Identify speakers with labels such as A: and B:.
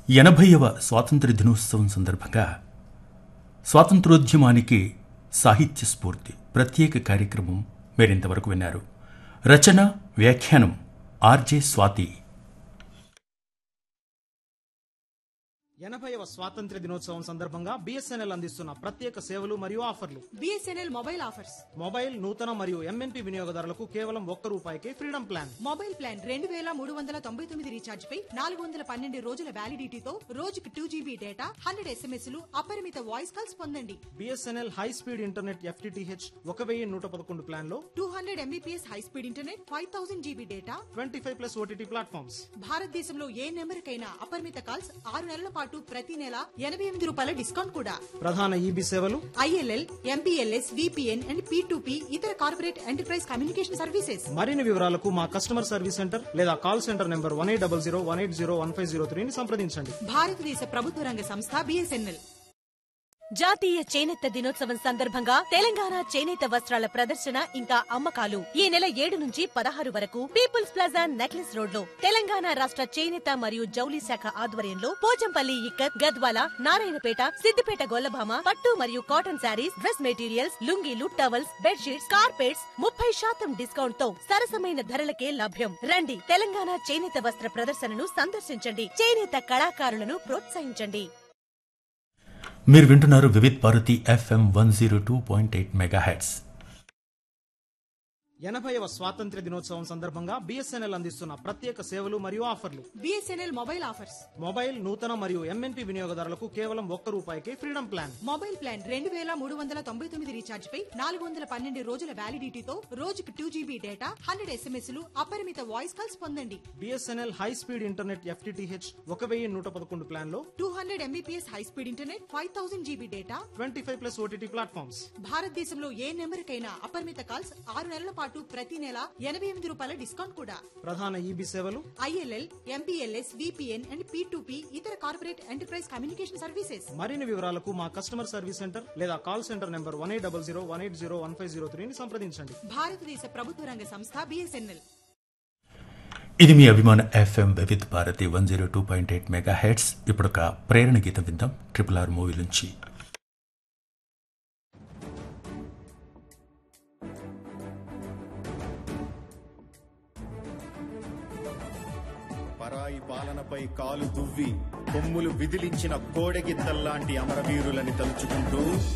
A: ఎనభైవ స్వాతంత్ర దినోత్సవం సందర్భంగా స్వాతంత్రోద్యమానికి సాహిత్య స్ఫూర్తి ప్రత్యేక కార్యక్రమం మీరింతవరకు విన్నారు రచన వ్యాఖ్యానం ఆర్జే స్వాతి
B: ఎనభైవ స్వాతంత్ర్య దినోత్సవం సందర్భంగా బిఎస్ఎన్ఎల్ అందిస్తున్న ప్రత్యేక సేవలు మరియు ఆఫర్లు
C: బిఎస్ఎన్ఎల్ మొబైల్ ఆఫర్స్
B: మొబైల్ నూతన మరియు ఎంఎన్పి వినియోగదారులకు కేవలం ఒక్క రూపాయికి ఫ్రీడమ్ ప్లాన్
C: మొబైల్ ప్లాన్ రెండు వేల మూడు వందల తొంభై తొమ్మిది రీఛార్జ్ పై నాలుగు వందల పన్నెండు రోజుల వ్యాలిడిటీతో రోజుకు two GB data hundred SMS లు అపరిమిత వాయిస్ కాల్స్ పొందండి
B: BSNL high speed internet FTTH ఒక వెయ్యి నూట పదకొండు ప్లాన్ లో
C: two hundred Mbps high speed internet five thousand GB data
B: twenty five plus OTT platforms
C: భారతదేశంలో ఏ నెంబర్కైనా అపరిమిత కాల్స్ ఆరు నెలల పాటు ప్రతి నెల ఎనభై ఎనిమిది రూపాయల డిస్కౌంట్ కూడా
B: ప్రధాన ఈబీ సేవలు
C: ILL MPLS VPN and P ఇతర కార్పొరేట్ ఎంటర్ప్రైజ్ కమ్యూనికేషన్ సర్వీసెస్
B: మరిన్ని వివరాలకు మా కస్టమర్ సర్వీస్ సెంటర్ లేదా call centre number one eight double zero one eight zero one five zero త్రీని సంప్రదించండి
C: భారతదేశ ప్రభుత్వ రంగ సంస్థ బిఎస్ఎన్ఎల్
D: జాతీయ చేనేత దినోత్సవం సందర్భంగా తెలంగాణ చేనేత వస్త్రాల ప్రదర్శన ఇంకా అమ్మకాలు ఈ నెల ఏడు నుంచి పదహారు వరకు పీపుల్స్ ప్లాజా నెక్లెస్ రోడ్ లో తెలంగాణ రాష్ట్ర చేనేత మరియు జౌలి శాఖ ఆధ్వర్యంలో పోచంపల్లి ఇక్కత్ గద్వాల నారాయణపేట సిద్దిపేట గొల్లభామ పట్టు మరియు కాటన్ శారీస్ డ్రెస్ మెటీరియల్స్ లుంగీలు టవల్స్ బెడ్షీట్స్ కార్పెట్స్ ముప్పై శాతం డిస్కౌంట్ తో సరసమైన ధరలకే లభ్యం రండి తెలంగాణ చేనేత వస్త్ర ప్రదర్శనను సందర్శించండి చేనేత కళాకారులను ప్రోత్సహించండి
A: మీరు వింటున్నారు Vividh Bharati FM one zero two point eight mega hits
B: ఎనభైవ స్వాతంత్ర్య దినోత్సవం సందర్భంగా బిఎస్ఎన్ఎల్ అందిస్తున్న ప్రత్యేక సేవలు మరియు ఆఫర్లు
C: బిఎస్ఎన్ఎల్ మొబైల్ ఆఫర్స్
B: మొబైల్ నూతన మరియు ఎంఎన్పి వినియోగదారులకు కేవలం ఒక్క రూపాయికి ఫ్రీడమ్ ప్లాన్
C: మొబైల్ ప్లాన్ రెండు వేల మూడు వందల తొంభై తొమ్మిది రీఛార్జ్ పై నాలుగు వందల పన్నెండు రోజుల వ్యాలిడిటీతో రోజుకు two GB data hundred SMS లు అపరిమిత వాయిస్ కాల్స్ పొందండి
B: BSNL high speed internet FTTH ఒక వెయ్యి నూట పదకొండు ప్లాన్ లో
C: two hundred Mbps high speed internet five thousand GB data
B: twenty five plus OTT platforms
C: భారతదేశంలో ఏ నెంబర్కైనా అపరిమిత కాల్స్ ఆరు నెలల పాటు ప్రతి నెల ఎనభై ఎనిమిది రూపాయల డిస్కౌంట్ కూడా
B: ప్రధాన ఈబీ సేవలు
C: ILL MPLS VPN and P ఇతర కార్పొరేట్ ఎంటర్ప్రైజ్ కమ్యూనికేషన్ సర్వీసెస్
B: మరిన్ని వివరాలకు మా కస్టమర్ సర్వీస్ సెంటర్ లేదా call centre number one eight double zero one eight zero one five zero త్రీని సంప్రదించండి
C: భారతదేశ ప్రభుత్వ రంగ సంస్థ బిఎస్ఎన్ఎల్
A: ఇది మీ అభిమాన FM Vividh Bharati one zero two point eight mega hits ఇప్పుడు ఒక ప్రేరణ గీతం విందాం ట్రిపుల్ ఆర్ మూవీ నుంచి
E: పరాయి పాలనపై కాలు దువ్వి కొమ్ములు విదిలించిన కోడెగిత్తల్లాంటి అమరవీరులని తలుచుకుంటూ